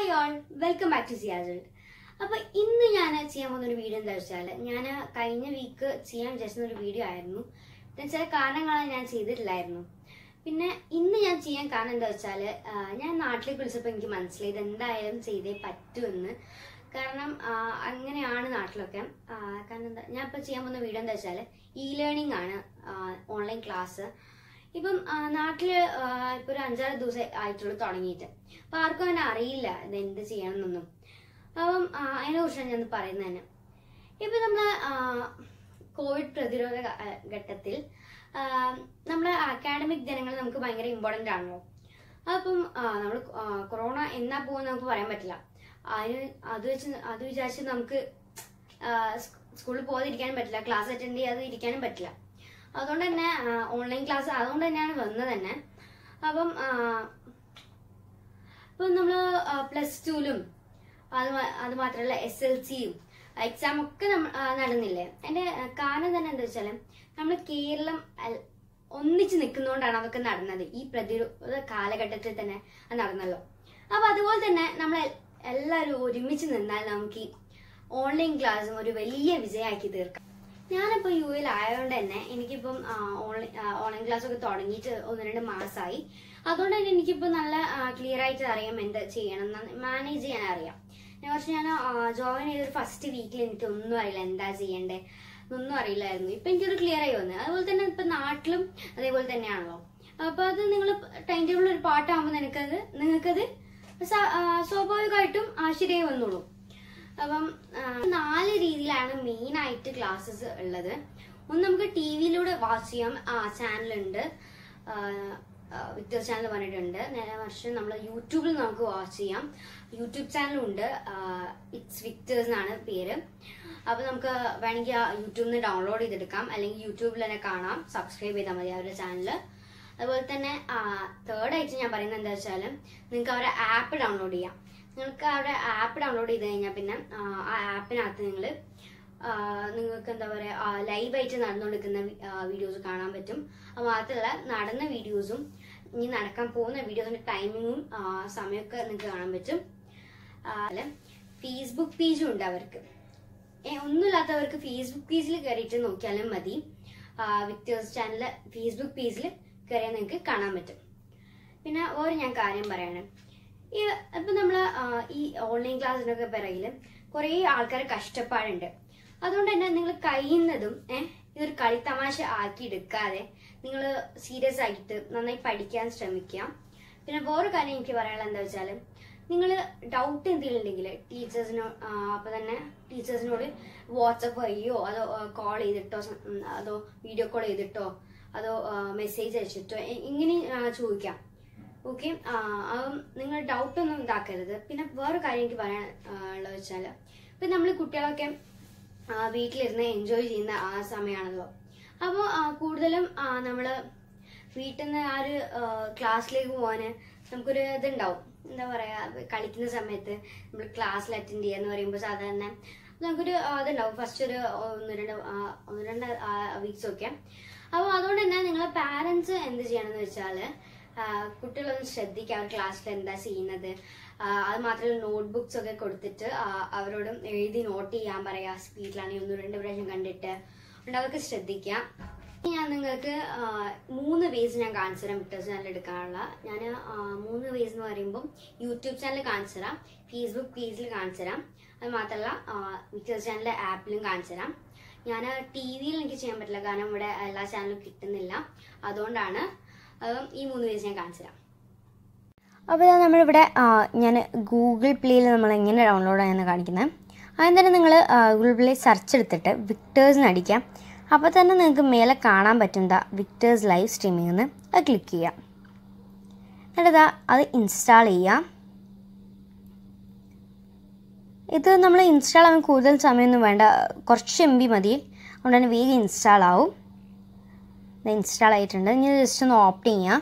hi all welcome back to സിയാസിൽ അപ്പൊ ഇന്ന് ഞാൻ ചെയ്യാൻ പോകുന്ന ഒരു വീഡിയോ എന്താ വെച്ചാൽ ഞാൻ കഴിഞ്ഞ വീക്ക് ചെയ്യാൻ വിചാരിക്കുന്ന ഒരു വീഡിയോ ആയിരുന്നു പിന്നെ ചില കാരണങ്ങളാണ് ഞാൻ ചെയ്തിട്ടില്ലായിരുന്നു പിന്നെ ഇന്ന് ഞാൻ ചെയ്യാൻ കാരണം എന്താ വെച്ചാൽ ഞാൻ നാട്ടിലേക്ക് വിളിച്ചപ്പോൾ എനിക്ക് മനസ്സിലായത് എന്തായാലും ചെയ്തേ പറ്റുമെന്ന് കാരണം ആ, അങ്ങനെയാണ് നാട്ടിലൊക്കെ ആ, കാരണം എന്താ ഞാൻ ഇപ്പോൾ ചെയ്യാൻ പോകുന്ന വീഡിയോ എന്താ വെച്ചാൽ ഇ ലേണിംഗ് ആണ് ഓൺലൈൻ ക്ലാസ് ഇപ്പം ആ, നാട്ടില് ആ, ഇപ്പൊ ഒരു അഞ്ചാറ് ദിവസം ആയിട്ടുള്ളൂ തുടങ്ങിയിട്ട് അപ്പൊ ആർക്കും അങ്ങനെ അറിയില്ല ഇത് എന്ത് ചെയ്യണമെന്നൊന്നും അപ്പം ആ, അതിനെ കുറിച്ചാണ് ഞാൻ പറയുന്നത് തന്നെ ഇപ്പൊ നമ്മള് ആ, കോവിഡ് പ്രതിരോധ ഘ- ആ, ഘട്ടത്തിൽ ആ, നമ്മുടെ അക്കാഡമിക് ദിനങ്ങൾ നമുക്ക് ഭയങ്കര ഇമ്പോർട്ടന്റ് ആണല്ലോ അപ്പം നമ്മൾ കൊറോണ എന്നാ പോകുന്ന നമുക്ക് പറയാൻ പറ്റില്ല അതിന് അത് വെച്ച് അത് വിചാരിച്ച് നമുക്ക് ആ, സ്- സ്കൂളിൽ പോകാതിരിക്കാനും പറ്റില്ല ക്ലാസ് അറ്റൻഡ് ചെയ്യാതെ ഇരിക്കാനും പറ്റില്ല അതുകൊണ്ട് തന്നെ ഓൺലൈൻ ക്ലാസ് അതുകൊണ്ട് തന്നെയാണ് വന്നത് തന്നെ അപ്പം ആ, ഇപ്പം നമ്മൾ പ്ലസ് ടുവിലും അത് മാ- അത് മാത്രമല്ല എസ് എൽ സിയും എക്സാം ഒക്കെ നമ്മ ആ, നടന്നില്ലേ അതിന്റെ ആ, കാരണം തന്നെ എന്താ വെച്ചാൽ നമ്മൾ കേരളം അൽ- ഒന്നിച്ച് നിൽക്കുന്നതുകൊണ്ടാണ് അതൊക്കെ നടന്നത് ഈ പ്രതിരോധ കാലഘട്ടത്തിൽ തന്നെ അത് നടന്നല്ലോ അപ്പൊ അതുപോലെ തന്നെ നമ്മൾ എല്ലാവരും ഒരുമിച്ച് നിന്നാൽ നമുക്ക് ഈ ഓൺലൈൻ ക്ലാസ്സും ഒരു വലിയ വിജയമാക്കി തീർക്കാം ഞാനിപ്പോ യു എൽ ആയതുകൊണ്ട് തന്നെ എനിക്കിപ്പം ആ, ഓൺലൈൻ ആ, ഓൺലൈൻ ക്ലാസ് ഒക്കെ തുടങ്ങിയിട്ട് ഒന്ന് രണ്ട് മാസമായി അതുകൊണ്ട് തന്നെ എനിക്കിപ്പോ നല്ല ക്ലിയർ ആയിട്ട് അറിയാം എന്താ ചെയ്യണം മാനേജ് ചെയ്യാൻ അറിയാം ഞാൻ കുറച്ച് ഞാൻ ജോയിൻ ചെയ്തൊരു ഫസ്റ്റ് വീക്കിൽ എനിക്ക് ഒന്നും അറിയില്ല എന്താ ചെയ്യണ്ടേ ഒന്നും അറിയില്ലായിരുന്നു ഇപ്പൊ എനിക്കൊരു ക്ലിയർ ആയി വന്നു അതുപോലെ തന്നെ ഇപ്പൊ നാട്ടിലും അതേപോലെ തന്നെയാണല്ലോ അപ്പൊ അത് നിങ്ങൾ ടൈം ടേബിൾ ഒരു പാട്ടാകുമ്പോൾ നിനക്കത് നിങ്ങൾക്കത് സ- ആ, സ്വാഭാവികമായിട്ടും ആ ശരിയായി വന്നോളൂ അപ്പം ആ, നാല് രീതിയിലാണ് മെയിൻ ആയിട്ട് ക്ലാസ്സസ് ഉള്ളത് ഒന്ന് നമുക്ക് ടി വിയിലൂടെ വാച്ച് ചെയ്യാം ആ ചാനലുണ്ട് വിക്ടേഴ്സ് ചാനൽ പറഞ്ഞിട്ടുണ്ട് നേരെ വർഷം നമ്മൾ യൂട്യൂബിൽ നമുക്ക് വാച്ച് ചെയ്യാം യൂട്യൂബ് ചാനലുണ്ട് ഇറ്റ്സ് വിക്ടേഴ്സ് എന്നാണ് പേര് അപ്പൊ നമുക്ക് വേണമെങ്കിൽ ആ യൂട്യൂബിൽ നിന്ന് ഡൗൺലോഡ് ചെയ്തെടുക്കാം അല്ലെങ്കിൽ യൂട്യൂബിൽ തന്നെ കാണാം സബ്സ്ക്രൈബ് ചെയ്താൽ മതി അവരുടെ ചാനൽ അതുപോലെ തന്നെ തേർഡ് ആയിട്ട് ഞാൻ പറയുന്നത് എന്താ വെച്ചാൽ നിങ്ങൾക്ക് അവരുടെ ആപ്പ് ഡൗൺലോഡ് ചെയ്യാം നിങ്ങൾക്ക് അവരുടെ ആപ്പ് ഡൗൺലോഡ് ചെയ്ത് കഴിഞ്ഞാൽ പിന്നെ ആ, ആ ആപ്പിനകത്ത് നിങ്ങൾ നിങ്ങൾക്ക് എന്താ പറയുക ലൈവായിട്ട് നടന്നുകൊണ്ടിരിക്കുന്ന വീഡിയോസ് കാണാൻ പറ്റും അത് മാത്രമല്ല നടന്ന വീഡിയോസും ഇനി നടക്കാൻ പോകുന്ന വീഡിയോസിന്റെ ടൈമിങ്ങും സമയമൊക്കെ നിങ്ങൾക്ക് കാണാൻ പറ്റും ഫേസ്ബുക്ക് പേജും ഉണ്ട് അവർക്ക് ഏ, ഒന്നുമില്ലാത്തവർക്ക് ഫേസ്ബുക്ക് പേജിൽ കയറിയിട്ട് നോക്കിയാലും മതി വിക്ടേഴ്സ് ചാനലില് ഫേസ്ബുക്ക് പേജിൽ കയറിയാൽ നിങ്ങൾക്ക് കാണാൻ പറ്റും പിന്നെ ഒരു ഞാൻ കാര്യം പറയാണ് ഈ ഇപ്പൊ നമ്മള് ആ, ഈ ഓൺലൈൻ ക്ലാസ്സിനൊക്കെ പിറകില് കുറെ ആൾക്കാർ കഷ്ടപ്പാടുണ്ട് അതുകൊണ്ട് തന്നെ നിങ്ങൾ കഴിയുന്നതും ഏഹ് ഇതൊരു കളിത്തമാശ ആക്കി എടുക്കാതെ നിങ്ങൾ സീരിയസ് ആയിട്ട് നന്നായി പഠിക്കാൻ ശ്രമിക്കുക പിന്നെ വേറെ കാര്യം എനിക്ക് പറയാനുള്ളത് എന്താ വെച്ചാൽ നിങ്ങൾ ഡൗട്ട് എന്തെങ്കിലും ഉണ്ടെങ്കിൽ ടീച്ചേഴ്സിനോ അപ്പൊ തന്നെ ടീച്ചേഴ്സിനോട് വാട്സപ്പ് വഴിയോ അതോ കോൾ ചെയ്തിട്ടോ സം- ഉം, അതോ വീഡിയോ കോൾ ചെയ്തിട്ടോ അതോ മെസ്സേജ് അയച്ചിട്ടോ എ- ഇങ്ങനെ ആ, ചോദിക്കാം ഓക്കെ നിങ്ങൾ ഡൗട്ട് ഒന്നും ഇതാക്കരുത് പിന്നെ വേറെ കാര്യം എനിക്ക് പറയാൻ ആ, ഉള്ളത് വെച്ചാൽ ഇപ്പം നമ്മൾ കുട്ടികളൊക്കെ ആ, വീട്ടിലിരുന്ന് എൻജോയ് ചെയ്യുന്ന ആ സമയമാണല്ലോ അപ്പോൾ കൂടുതലും നമ്മൾ വീട്ടിൽ നിന്ന് ആ ഒരു ക്ലാസ്സിലേക്ക് പോകാന് നമുക്കൊരു ഇതുണ്ടാവും എന്താ പറയാ കളിക്കുന്ന സമയത്ത് നമ്മൾ ക്ലാസ്സിൽ അറ്റൻഡ് ചെയ്യുക എന്ന് പറയുമ്പോൾ സാധാരണ നമുക്കൊരു ആ, ഇതുണ്ടാവും ഫസ്റ്റ് ഒരു ഒന്ന് രണ്ട് ആ, ഒന്ന് രണ്ട് വീക്സ് ഒക്കെ അപ്പോൾ അതുകൊണ്ട് തന്നെ നിങ്ങളെ പാരൻസ് എന്ത് ചെയ്യണമെന്ന് വെച്ചാൽ കുട്ടികളൊന്ന് ശ്രദ്ധിക്കുക അവർ ക്ലാസ്സിൽ എന്താ ചെയ്യുന്നത് ആ, അത് മാത്രമല്ല നോട്ട്ബുക്സ് ഒക്കെ കൊടുത്തിട്ട് ആ, അവരോട് എഴുതി നോട്ട് ചെയ്യാൻ പറയാ സ്പീഡിലാണെങ്കിൽ ഒന്ന് രണ്ട് പ്രാവശ്യം കണ്ടിട്ട് അതുകൊണ്ട് അതൊക്കെ ശ്രദ്ധിക്കുക ഇനി ഞാൻ നിങ്ങൾക്ക് ആ, മൂന്ന് വേസ് ഞാൻ കാണിച്ചു തരാം വിക്ടേഴ്സ് ചാനൽ എടുക്കാനുള്ള ഞാൻ മൂന്ന് വേസ് എന്ന് പറയുമ്പോൾ യൂട്യൂബ് ചാനൽ കാണിച്ചു തരാം ഫേസ്ബുക്ക് പേജിൽ കാണിച്ചു തരാം അത് മാത്രമല്ല വിക്ടേഴ്സ് ചാനലിലെ ആപ്പിലും കാണിച്ചു തരാം ഞാൻ ടി വിയിൽ എനിക്ക് ചെയ്യാൻ പറ്റില്ല കാരണം ഇവിടെ എല്ലാ ചാനലും കിട്ടുന്നില്ല അതുകൊണ്ടാണ് അതും ഈ മൂന്ന് വേസ് ഞാൻ കാണിച്ചു തരാം അപ്പോൾ ഇതാ നമ്മളിവിടെ ഞാൻ ഗൂഗിൾ പ്ലേയിൽ നമ്മൾ എങ്ങനെ ഡൗൺലോഡ് ചെയ്യാമെന്ന് കാണിക്കുന്നത് ആദ്യം തന്നെ നിങ്ങൾ ഗൂഗിൾ പ്ലേ സെർച്ച് എടുത്തിട്ട് വിക്ടേഴ്സ് എന്ന് അടിക്കാം അപ്പോൾ തന്നെ നിങ്ങൾക്ക് മേലെ കാണാൻ പറ്റും ദാ വിക്ടേഴ്സ് ലൈവ് സ്ട്രീമിംഗ് എന്ന് അത് ക്ലിക്ക് ചെയ്യാം എന്നിട്ട് ഇതാ അത് ഇൻസ്റ്റാൾ ചെയ്യാം ഇത് നമ്മൾ ഇൻസ്റ്റാൾ ആവാൻ കൂടുതൽ സമയമൊന്നും വേണ്ട കുറച്ച് എം ബി മതി അതുകൊണ്ട് തന്നെ വേഗം ഇൻസ്റ്റാൾ ആവും ഇത് ഇൻസ്റ്റാൾ ആയിട്ടുണ്ട് ഇനി ജസ്റ്റ് ഒന്ന് ഓപ്പൺ ചെയ്യാം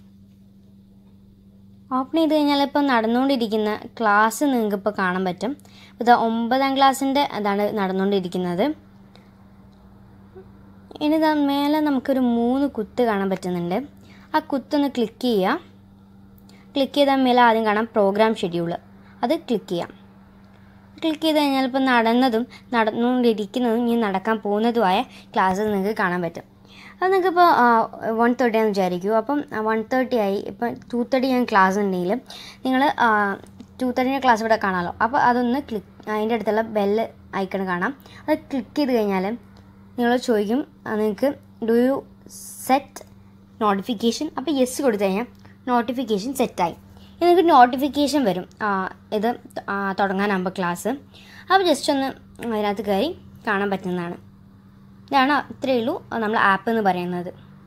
ഓപ്പൺ ചെയ്ത് കഴിഞ്ഞാൽ ഇപ്പോൾ നടന്നുകൊണ്ടിരിക്കുന്ന ക്ലാസ് നിങ്ങൾക്ക് ഇപ്പോൾ കാണാൻ പറ്റും ഇത് ഒമ്പതാം ക്ലാസ്സിൻ്റെ അതാണ് നടന്നുകൊണ്ടിരിക്കുന്നത് ഇനി ഇതാ മേലെ നമുക്കൊരു മൂന്ന് കുത്ത് കാണാൻ പറ്റുന്നുണ്ട് ആ കുത്തൊന്ന് ക്ലിക്ക് ചെയ്യുക ക്ലിക്ക് ചെയ്താൽ മേലെ ആദ്യം കാണാം പ്രോഗ്രാം ഷെഡ്യൂൾ അത് ക്ലിക്ക് ചെയ്യാം ക്ലിക്ക് ചെയ്ത് കഴിഞ്ഞാൽ ഇപ്പോൾ നടന്നതും നടന്നുകൊണ്ടിരിക്കുന്നതും ഇനി നടക്കാൻ പോകുന്നതുമായ ക്ലാസ് നിങ്ങൾക്ക് കാണാൻ പറ്റും അത് നിങ്ങൾക്കിപ്പോൾ വൺ തേർട്ടി ആണെന്ന് വിചാരിക്കൂ അപ്പം വൺ തേർട്ടി ആയി ഇപ്പം ടു തേർട്ടി ഞാൻ ക്ലാസ് ഉണ്ടെങ്കിൽ നിങ്ങൾ ടു തേർട്ടിൻ്റെ ക്ലാസ് ഇവിടെ കാണാമല്ലോ അപ്പോൾ അതൊന്ന് ക്ലിക്ക് അതിൻ്റെ അടുത്തുള്ള ബെല്ല് ഐക്കൺ കാണാം അത് ക്ലിക്ക് ചെയ്ത് കഴിഞ്ഞാൽ നിങ്ങൾ ചോദിക്കും ആ, നിങ്ങൾക്ക് ഡു യു സെറ്റ് നോട്ടിഫിക്കേഷൻ അപ്പോൾ യെസ് കൊടുത്തു കഴിഞ്ഞാൽ നോട്ടിഫിക്കേഷൻ സെറ്റായി ഇനി നിങ്ങൾക്ക് നോട്ടിഫിക്കേഷൻ വരും ആ, ഇത് ആ, തുടങ്ങാനാകുമ്പോൾ ക്ലാസ് അപ്പോൾ ജസ്റ്റ് ഒന്ന് അതിനകത്ത് കയറി കാണാൻ പറ്റുന്നതാണ് ഇതാണ് ഇത്രയേ ഉള്ളൂ നമ്മൾ ആപ്പ് എന്ന് പറയുന്നത്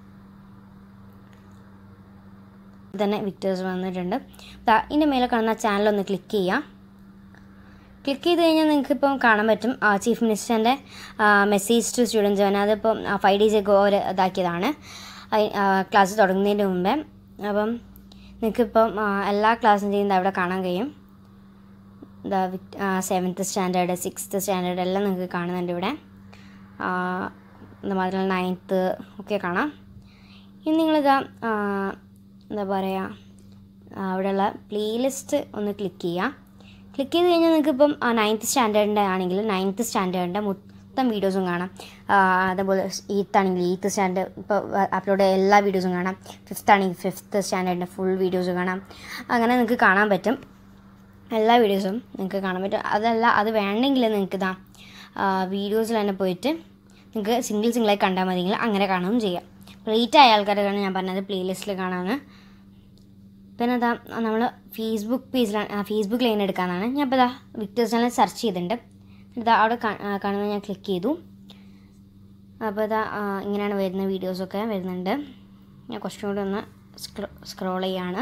തന്നെ വിക്ടേഴ്സ് വന്നിട്ടുണ്ട് ദാ ഇതിൻ്റെ മേലെ കാണുന്ന ചാനൽ ഒന്ന് ക്ലിക്ക് ചെയ്യാം ക്ലിക്ക് ചെയ്ത് കഴിഞ്ഞാൽ നിങ്ങൾക്ക് ഇപ്പം കാണാൻ പറ്റും ചീഫ് മിനിസ്റ്ററിൻ്റെ മെസ്സേജ് ടു സ്റ്റുഡൻസ് ആണ് അതിപ്പം ഫൈവ് ഡേയ്സ് ഒക്കെ അവർ ഇതാക്കിയതാണ് ക്ലാസ് തുടങ്ങുന്നതിന് മുമ്പേ അപ്പം നിങ്ങൾക്കിപ്പം ആ, എല്ലാ ക്ലാസ്സും ചെയ്യുന്നത് അവിടെ കാണാൻ കഴിയും ഇതാ സെവൻത്ത് സ്റ്റാൻഡേർഡ് സിക്സ്ത്ത് സ്റ്റാൻഡേർഡ് എല്ലാം നിങ്ങൾക്ക് കാണുന്നുണ്ട് ഇവിടെ ആ, ഇത് മാത്രമല്ല നയൻത്ത് ഒക്കെ കാണാം ഇനി നിങ്ങളിതാ ആ, എന്താ പറയുക അവിടെയുള്ള പ്ലേലിസ്റ്റ് ഒന്ന് ക്ലിക്ക് ചെയ്യുക ക്ലിക്ക് ചെയ്ത് കഴിഞ്ഞാൽ നിങ്ങൾക്ക് ഇപ്പം നയൻത്ത് സ്റ്റാൻഡേർഡിൻ്റെ ആണെങ്കിൽ നയൻത്ത് സ്റ്റാൻഡേർഡിൻ്റെ മൊത്തം വീഡിയോസും കാണാം ആ, അതേപോലെ എയ്ത്ത് ആണെങ്കിൽ എയ്ത്ത് സ്റ്റാൻഡേർഡ് ഇപ്പോൾ അപ്ലോഡ് ചെയ്ത എല്ലാ വീഡിയോസും കാണാം ഫിഫ്ത്ത് ആണെങ്കിൽ ഫിഫ്ത്ത് സ്റ്റാൻഡേർഡിൻ്റെ ഫുൾ വീഡിയോസ് കാണാം അങ്ങനെ നിങ്ങൾക്ക് കാണാൻ പറ്റും എല്ലാ വീഡിയോസും നിങ്ങൾക്ക് കാണാൻ പറ്റും അതല്ല അത് വേണമെങ്കിൽ നിങ്ങൾക്ക് ഇതാ വീഡിയോസിൽ തന്നെ പോയിട്ട് നിങ്ങൾക്ക് സിംഗിൾ സിംഗിളായി കണ്ടാൽ മതിയെങ്കിൽ അങ്ങനെ കാണുകയും ചെയ്യാം റേറ്റ് ആയ ആൾക്കാർക്കാണ് ഞാൻ പറഞ്ഞത് പ്ലേലിസ്റ്റിൽ കാണാമെന്ന് പിന്നെ അതാ നമ്മൾ ഫേസ്ബുക്ക് പേജിലാണ് ഫേസ്ബുക്ക് ലൈൻ എടുക്കാനാണ് ഞാൻ ഇപ്പോൾ ഇതാ വിക്ടേഴ്സ് ചാനൽ സെർച്ച് ചെയ്തിട്ടുണ്ട് ഇതാ അവിടെ കാ- ആ, കാണുന്നത് ഞാൻ ക്ലിക്ക് ചെയ്തു അപ്പോൾ ഇതാ ആ, ഇങ്ങനെയാണ് വരുന്ന വീഡിയോസൊക്കെ വരുന്നുണ്ട് ഞാൻ കുറച്ചും കൂടി ഒന്ന് സ്ക്രോ സ്ക്രോൾ ചെയ്യാണ്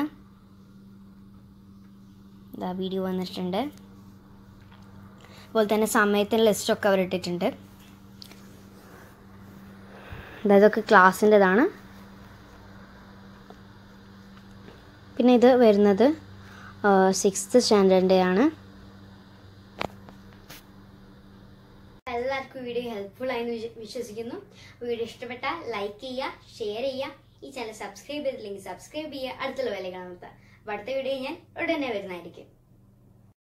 ഇതാ വീഡിയോ വന്നിട്ടുണ്ട് അതുപോലെ തന്നെ സമയത്തിൻ്റെ ലിസ്റ്റൊക്കെ അവർ ഇട്ടിട്ടുണ്ട് ഇതാ ഇതൊക്കെ ക്ലാസ്സിൻ്റെതാണ് പിന്നെ ഇത് വരുന്നത് സിക്സ്ത് സ്റ്റാൻഡേർഡിൻ്റെ ആണ് എല്ലാവർക്കും വീഡിയോ ഹെൽപ്ഫുൾ ആയി എന്ന് വിശ്വ- വിശ്വസിക്കുന്നു വീഡിയോ ഇഷ്ടപ്പെട്ടാൽ ലൈക്ക് ചെയ്യുക ഷെയർ ചെയ്യുക ഈ ചാനൽ സബ്സ്ക്രൈബ് ചെയ്തില്ലെങ്കിൽ സബ്സ്ക്രൈബ് ചെയ്യുക അടുത്തുള്ള വില കാണുന്നത് അപ്പോൾ അടുത്ത വീഡിയോ ഞാൻ ഉടനെ വരുന്നതായിരിക്കും